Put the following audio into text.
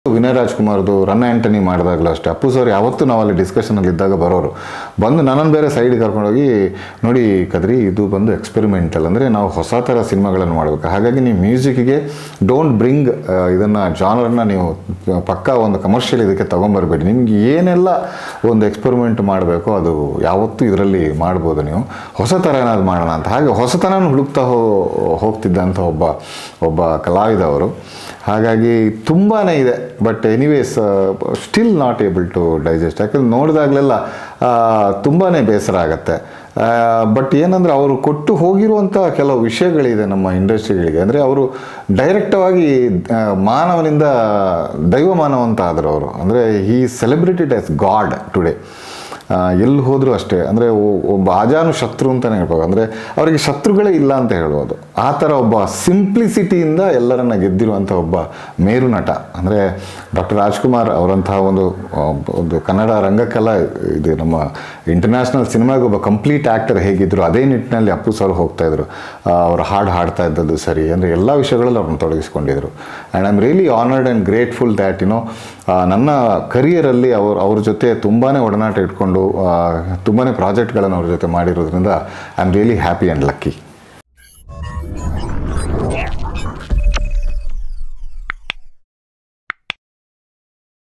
ವಿನಯ್ ರಾಜ್ಕುಮಾರ್ದು run Antony ಮಾಡಿದಾಗಲೂ ಅಷ್ಟೇ ಅಪ್ಪು ಸರ್ ಯಾವತ್ತೂ ನಾವು ಅಲ್ಲಿ ಡಿಸ್ಕಷನಲ್ಲಿ ಇದ್ದಾಗ ಬರೋರು ಬಂದು ನನ್ನನ್ನು ಬೇರೆ ಸೈಡ್ ಕರ್ಕೊಂಡೋಗಿ ನೋಡಿ ಕದ್ರಿ ಇದು ಬಂದು ಎಕ್ಸ್ಪೆರಿಮೆಂಟಲ್ ಅಂದರೆ ನಾವು ಹೊಸ ಥರ ಸಿನಿಮಾಗಳನ್ನು ಮಾಡಬೇಕು ಹಾಗಾಗಿ ನೀವು ಮ್ಯೂಸಿಕ್ಗೆ ಡೋಂಟ್ ಬ್ರಿಂಗ್ ಇದನ್ನು ಜಾನರ್ನ ನೀವು ಪಕ್ಕಾ ಒಂದು ಕಮರ್ಷಿಯಲ್ ಇದಕ್ಕೆ ತೊಗೊಂಬರ್ಬೇಡಿ ನಿಮ್ಗೆ ಏನೆಲ್ಲ ಒಂದು ಎಕ್ಸ್ಪೆರಿಮೆಂಟ್ ಮಾಡಬೇಕು ಅದು ಯಾವತ್ತೂ ಇದರಲ್ಲಿ ಮಾಡ್ಬೋದು ನೀವು ಹೊಸ ಥರ ಏನಾದ್ರು ಮಾಡೋಣ ಅಂತ ಹಾಗೆ ಹೊಸತನ ಹುಡುಕ್ತಾ ಹೋ ಹೋಗ್ತಿದ್ದಂಥ ಒಬ್ಬ ಒಬ್ಬ ಕಲಾವಿದ ಅವರು ಹಾಗಾಗಿ ತುಂಬಾ ಇದೆ but anyways still not able to digest ಯಾಕಂದ್ರೆ ನೋಡಿದಾಗಲೆಲ್ಲ ತುಂಬಾ ಬೇಸರ ಆಗುತ್ತೆ ಬಟ್ ಏನಂದರೆ ಅವರು ಕೊಟ್ಟು ಹೋಗಿರುವಂಥ ಕೆಲವು ವಿಷಯಗಳಿದೆ ನಮ್ಮ ಇಂಡಸ್ಟ್ರಿಗಳಿಗೆ ಅಂದರೆ ಅವರು ಡೈರೆಕ್ಟವಾಗಿ ಮಾನವನಿಂದ ದೈವ ಮಾನವ ಅಂತ ಆದರು ಅವರು ಅಂದರೆ ಈ ಸೆಲೆಬ್ರಿಟೆಡ್ ಆಸ್ ಗಾಡ್ ಟುಡೇ ಎಲ್ಲಿ ಹೋದರೂ ಅಷ್ಟೇ ಅಂದರೆ ಒಬ್ಬ ಅಜಾನು ಶತ್ರು ಅಂತಲೇ ಹೇಳ್ಬೋದು ಅಂದರೆ ಅವರಿಗೆ ಶತ್ರುಗಳೇ ಇಲ್ಲ ಅಂತ ಹೇಳ್ಬೋದು ಆ ಥರ ಒಬ್ಬ ಸಿಂಪ್ಲಿಸಿಟಿಯಿಂದ ಎಲ್ಲರನ್ನ ಗೆದ್ದಿರುವಂಥ ಒಬ್ಬ ಮೇರು ನಟ ಅಂದರೆ ಡಾಕ್ಟರ್ ರಾಜ್ಕುಮಾರ್ ಅವರಂತಹ ಒಂದು ಒಂದು ಕನ್ನಡ ರಂಗಕಲಾ ಇದು ನಮ್ಮ ಇಂಟರ್ನ್ಯಾಷನಲ್ ಸಿನಿಮಾಗೆ ಒಬ್ಬ ಕಂಪ್ಲೀಟ್ ಆ್ಯಕ್ಟರ್ ಹೇಗಿದ್ದರು ಅದೇ ನಿಟ್ಟಿನಲ್ಲಿ ಅಪ್ಪು ಸರ್ ಹೋಗ್ತಾಯಿದ್ರು ಅವರು ಹಾಡು ಹಾಡ್ತಾ ಇದ್ದದ್ದು ಸರಿ ಅಂದರೆ ಎಲ್ಲ ವಿಷಯಗಳಲ್ಲಿ ಅವ್ರನ್ನ ತೊಡಗಿಸ್ಕೊಂಡಿದ್ರು and I am really honoured and grateful that you know ನನ್ನ ಕರಿಯರಲ್ಲಿ ಅವ್ರ ಅವ್ರ ಜೊತೆ ತುಂಬಾ ಒಡನಾಟ ಇಟ್ಕೊಂಡು ತುಂಬಾ ಪ್ರಾಜೆಕ್ಟ್ಗಳನ್ನು ಅವ್ರ ಜೊತೆ ಮಾಡಿರೋದ್ರಿಂದ I am really happy and lucky